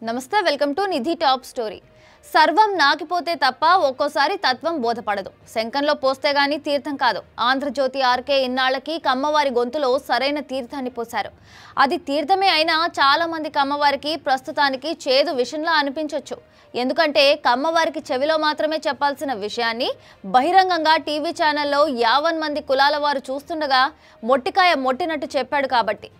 నమస్తే welcome to Nidhi top story సర్వం నాకిపోతే తప్ప ఒక్కోసారి తత్వం బోధపడదు శంఖంలో పోస్తే గాని తీర్థం కాదు ఆంధ్రజ్యోతి ఆర్కే ఇన్నాళ్లకి కమ్మవారి గొంతులో సరైన తీర్థాన్ని పోశారు అది తీర్థమే అయినా చాలా మంది కమ్మవారికి ప్రస్తుతానికి చేదు విషయంలా అనిపించవచ్చు ఎందుకంటే కమ్మవారికి చెవిలో మాత్రమే చెప్పాల్సిన విషయాన్ని బహిరంగంగా టీవీ ఛానల్లో యావన్ మంది కులాల వారు చూస్తుండగా మొట్టికాయ మొట్టినట్టు చెప్పాడు కాబట్టి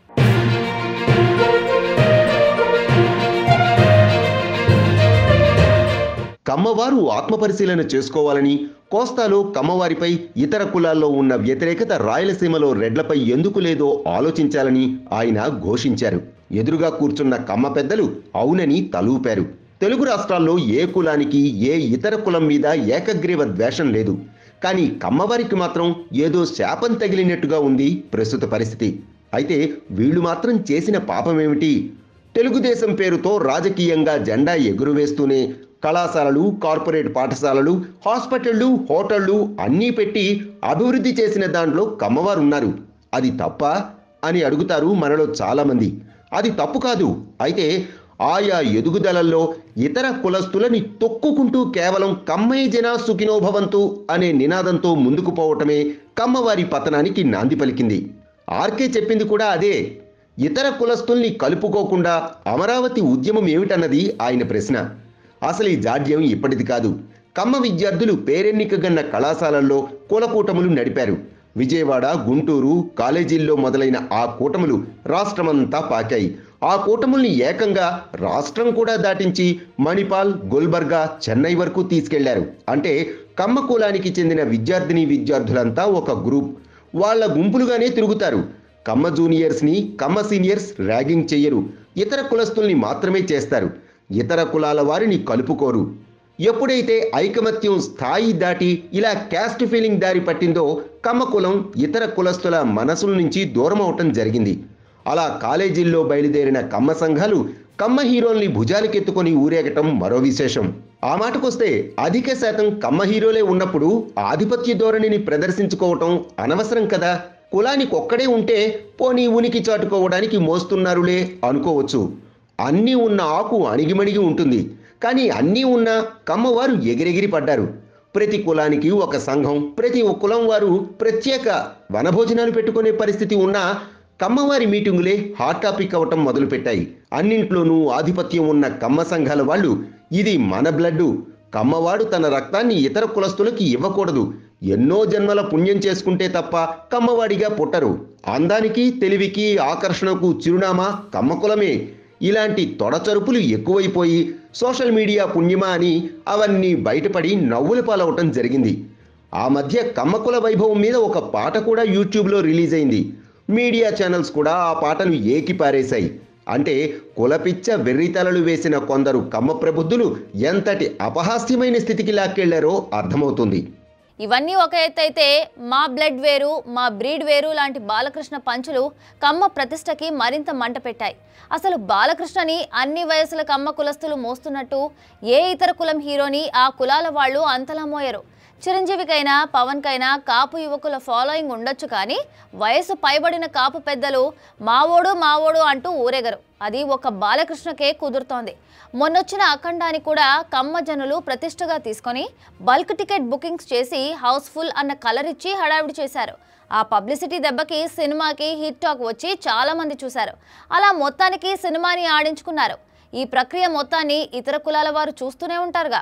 కమ్మవారు ఆత్మపరిశీలన చేసుకోవాలని కోస్తాలో కమ్మవారిపై ఇతర కులాల్లో ఉన్న వ్యతిరేకత రాయలసీమలో రెడ్లపై ఎందుకు లేదో ఆలోచించాలని ఆయన ఘోషించారు ఎదురుగా కూర్చున్న కమ్మ పెద్దలు అవునని తలూపారు తెలుగు రాష్ట్రాల్లో ఏ కులానికి ఏ ఇతర కులం మీద ఏకగ్రీవ ద్వేషం లేదు కానీ కమ్మవారికి మాత్రం ఏదో శాపం తగిలినట్టుగా ఉంది ప్రస్తుత పరిస్థితి అయితే వీళ్ళు మాత్రం చేసిన పాపమేమిటి తెలుగుదేశం పేరుతో రాజకీయంగా జెండా ఎగురువేస్తూనే కళాశాలలు కార్పొరేట్ పాఠశాలలు హాస్పిటళ్ళు హోటళ్ళు అన్నీ పెట్టి అభివృద్ధి చేసిన దాంట్లో కమ్మవారు ఉన్నారు అది తప్ప అని అడుగుతారు మనలో చాలామంది అది తప్పు కాదు అయితే ఆయా ఎదుగుదలల్లో ఇతర కులస్తులని తొక్కుకుంటూ కేవలం కమ్మై జన సుఖినోభవంతు అనే నినాదంతో ముందుకు పోవటమే కమ్మవారి పతనానికి నాంది పలికింది ఆర్కే చెప్పింది కూడా అదే ఇతర కులస్తుల్ని కలుపుకోకుండా అమరావతి ఉద్యమం ఏమిటన్నది ఆయన ప్రశ్న అసలు ఈ జాడ్యం ఇప్పటిది కాదు కమ్మ విద్యార్థులు పేరెన్నికగన్న కళాశాలల్లో కులకూటములు నడిపారు విజయవాడ గుంటూరు కాలేజీల్లో మొదలైన ఆ కూటములు రాష్ట్రమంతా పాకాయి ఆ కూటముల్ని ఏకంగా రాష్ట్రం కూడా దాటించి మణిపాల్ గుల్బర్గా చెన్నై వరకు తీసుకెళ్లారు అంటే కమ్మ కులానికి చెందిన విద్యార్థిని విద్యార్థులంతా ఒక గ్రూప్ వాళ్ళ గుంపులుగానే తిరుగుతారు కమ్మ జూనియర్స్ని కమ్మ సీనియర్స్ ర్యాగింగ్ చెయ్యరు ఇతర కులస్తుల్ని మాత్రమే చేస్తారు ఇతర కులాల వారిని కలుపుకోరు ఎప్పుడైతే ఐకమత్యం స్థాయి దాటి ఇలా క్యాస్ట్ ఫీలింగ్ దారి పట్టిందో కమ్మ కులం ఇతర కులస్తుల మనసుల నుంచి దూరం అవటం జరిగింది అలా కాలేజీల్లో బయలుదేరిన కమ్మ సంఘాలు కమ్మ హీరోల్ని భుజాలకెత్తుకొని ఊరేగటం మరో విశేషం ఆ మాటకొస్తే అధిక శాతం కమ్మ హీరోలే ఉన్నప్పుడు ఆధిపత్య ధోరణిని ప్రదర్శించుకోవటం అనవసరం కదా కులానికి ఒక్కడే ఉంటే పోనీ ఉనికి చాటుకోవడానికి మోస్తున్నారులే అనుకోవచ్చు అన్నీ ఉన్న ఆకు అణిగిమణిగి ఉంటుంది కానీ అన్నీ ఉన్న కమ్మవారు ఎగిరెగిరి పడ్డారు ప్రతి కులానికి ఒక సంఘం ప్రతి ఒక్క కులం వారు ప్రత్యేక వనభోజనాలు పెట్టుకునే పరిస్థితి ఉన్నా కమ్మవారి మీటింగులే హాట్ టాపిక్ అవటం మొదలుపెట్టాయి అన్నింట్లోనూ ఆధిపత్యం ఉన్న కమ్మ సంఘాల వాళ్ళు ఇది మన బ్లడ్ కమ్మవాడు తన రక్తాన్ని ఇతర కులస్తులకి ఇవ్వకూడదు ఎన్నో జన్మల పుణ్యం చేసుకుంటే తప్ప కమ్మవాడిగా పుట్టరు అందానికి తెలివికి ఆకర్షణకు చిరునామా కమ్మకులమే ఇలాంటి తొడచరుపులు ఎక్కువైపోయి సోషల్ మీడియా పుణ్యమా అని అవన్నీ బయటపడి నవ్వుల పాలవటం జరిగింది ఆ మధ్య కమ్మకుల వైభవం మీద ఒక పాట కూడా యూట్యూబ్లో రిలీజ్ అయింది మీడియా ఛానల్స్ కూడా ఆ పాటను ఏకిపారేశాయి అంటే కులపిచ్చ వెర్రితలలు వేసిన కొందరు కమ్మ ప్రబుద్ధులు ఎంతటి అపహాస్యమైన స్థితికి లాక్కెళ్లారో అర్థమవుతుంది ఇవన్నీ ఒక ఎత్తు అయితే మా బ్లడ్ వేరు మా బ్రీడ్ వేరు లాంటి బాలకృష్ణ పంచులు కమ్మ ప్రతిష్టకి మరింత మంట పెట్టాయి అసలు బాలకృష్ణని అన్ని వయసుల కమ్మ కులస్తులు మోస్తున్నట్టు ఏ ఇతర కులం హీరోని ఆ కులాల వాళ్ళు అంతలా మోయరు చిరంజీవికైనా పవన్కైనా కాపు యువకుల ఫాలోయింగ్ ఉండొచ్చు కానీ వయసు పైబడిన కాపు పెద్దలు మావోడు మావోడు అంటూ ఊరేగరు అది ఒక బాలకృష్ణకే కుదురుతోంది మొన్నొచ్చిన అఖండాన్ని కూడా కమ్మ జనులు ప్రతిష్టగా తీసుకొని బల్క్ టికెట్ బుకింగ్స్ చేసి హౌస్ఫుల్ అన్న కలర్ ఇచ్చి హడావిడి చేశారు ఆ పబ్లిసిటీ దెబ్బకి సినిమాకి హిట్ టాక్ వచ్చి చాలా మంది చూశారు అలా మొత్తానికి సినిమాని ఆడించుకున్నారు ఈ ప్రక్రియ మొత్తాన్ని ఇతర కులాల వారు చూస్తూనే ఉంటారుగా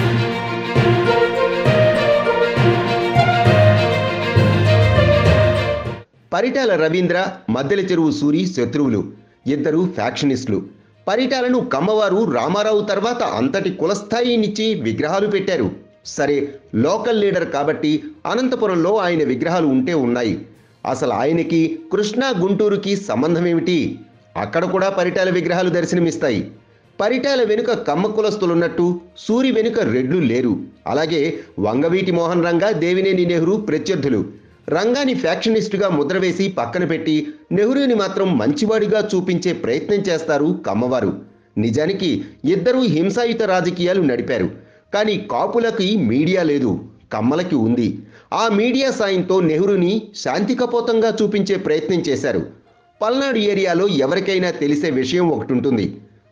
పరిటాల రవీంద్ర మద్దెల చెరువు సూరి శత్రువులు ఇద్దరు ఫ్యాక్షనిస్టులు పరిటాలను కమ్మవారు రామారావు తర్వాత అంతటి కులస్థాయినిచ్చి విగ్రహాలు పెట్టారు సరే లోకల్ లీడర్ కాబట్టి అనంతపురంలో ఆయన విగ్రహాలు ఉంటే ఉన్నాయి అసలు ఆయనకి కృష్ణా గుంటూరుకి సంబంధం ఏమిటి అక్కడ కూడా పరిటాల విగ్రహాలు దర్శనమిస్తాయి పరిటాల వెనుక కమ్మ కులస్తులున్నట్టు సూరి వెనుక రెడ్లు లేరు అలాగే వంగవీటి మోహన్ రంగా దేవినేని నెహ్రూ ప్రత్యర్థులు రంగాని ఫ్యాక్షనిస్టుగా ముద్ర వేసి పక్కన పెట్టి నెహ్రూని మాత్రం మంచివాడిగా చూపించే ప్రయత్నం చేస్తారు కమ్మవారు నిజానికి ఇద్దరూ హింసాయుత రాజకీయాలు నడిపారు కానీ కాపులకి మీడియా లేదు కమ్మలకి ఉంది ఆ మీడియా సాయంతో నెహ్రూని శాంతికపోతంగా చూపించే ప్రయత్నం చేశారు పల్నాడు ఏరియాలో ఎవరికైనా తెలిసే విషయం ఒకటి ఉంటుంది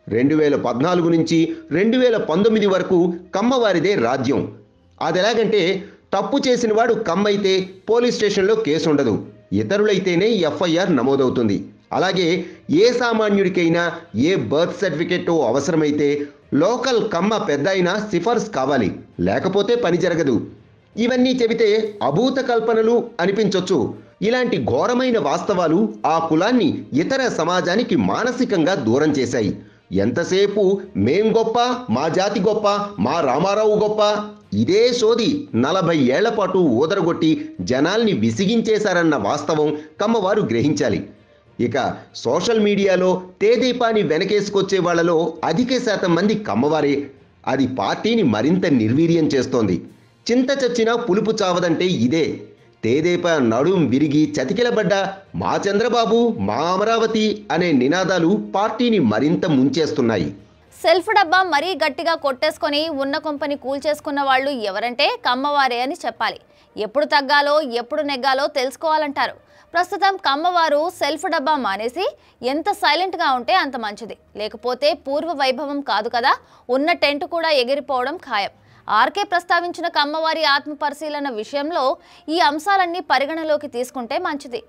రెండు వేల పద్నాలుగు నుంచి రెండు వేల పంతొమ్మిది వరకు కమ్మవారిదే రాజ్యం అదెలాగంటే తప్పు చేసిన వాడు కమ్మైతే పోలీస్ స్టేషన్లో కేసు ఉండదు ఇతరులైతేనే ఎఫ్ఐఆర్ నమోదవుతుంది అలాగే ఏ సామాన్యుడికైనా ఏ బర్త్ సర్టిఫికెట్ అవసరమైతే లోకల్ కమ్మ పెద్ద అయినా సిఫార్స్ కావాలి లేకపోతే పని జరగదు ఇవన్నీ చెబితే అభూత కల్పనలు అనిపించొచ్చు ఇలాంటి ఘోరమైన వాస్తవాలు ఆ కులాన్ని ఇతర సమాజానికి మానసికంగా దూరం చేశాయి ఎంతసేపు మేం గొప్ప మా జాతి గొప్ప మా రామారావు గొప్ప ఇదే సోది నలభై ఏళ్ల పాటు ఊదరగొట్టి జనాల్ని విసిగించేశారన్న వాస్తవం కమ్మవారు గ్రహించాలి ఇక సోషల్ మీడియాలో తేదీపాని వెనకేసుకొచ్చే వాళ్లలో అధిక శాతం మంది కమ్మవారే అది పార్టీని మరింత నిర్వీర్యం చేస్తోంది చింత చచ్చినా పులుపు చావదంటే ఇదే తేదేపా నడుం విరిగి చతికిలబడ్డ మా చంద్రబాబు మా అమరావతి అనే నినాదాలు పార్టీని మరింత ముంచేస్తున్నాయి సెల్ఫ్ డబ్బా మరీ గట్టిగా కొట్టేసుకొని ఉన్న కొంపని కూల్చేసుకున్న వాళ్ళు ఎవరంటే కమ్మవారే అని చెప్పాలి ఎప్పుడు తగ్గాలో ఎప్పుడు నెగ్గాలో తెలుసుకోవాలంటారు ప్రస్తుతం కమ్మవారు సెల్ఫ్ డబ్బా మానేసి ఎంత సైలెంట్గా ఉంటే అంత మంచిది లేకపోతే పూర్వ వైభవం కాదు కదా ఉన్న టెంట్ కూడా ఎగిరిపోవడం ఖాయం ఆర్కే ప్రస్తావించిన కమ్మవారి ఆత్మ పరిశీలన విషయంలో ఈ అంశాలన్నీ పరిగణలోకి తీసుకుంటే మంచిది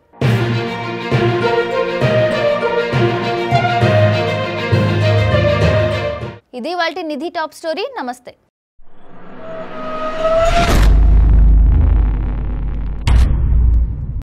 ఇది వాళ్ళ నిధి టాప్ స్టోరీ నమస్తే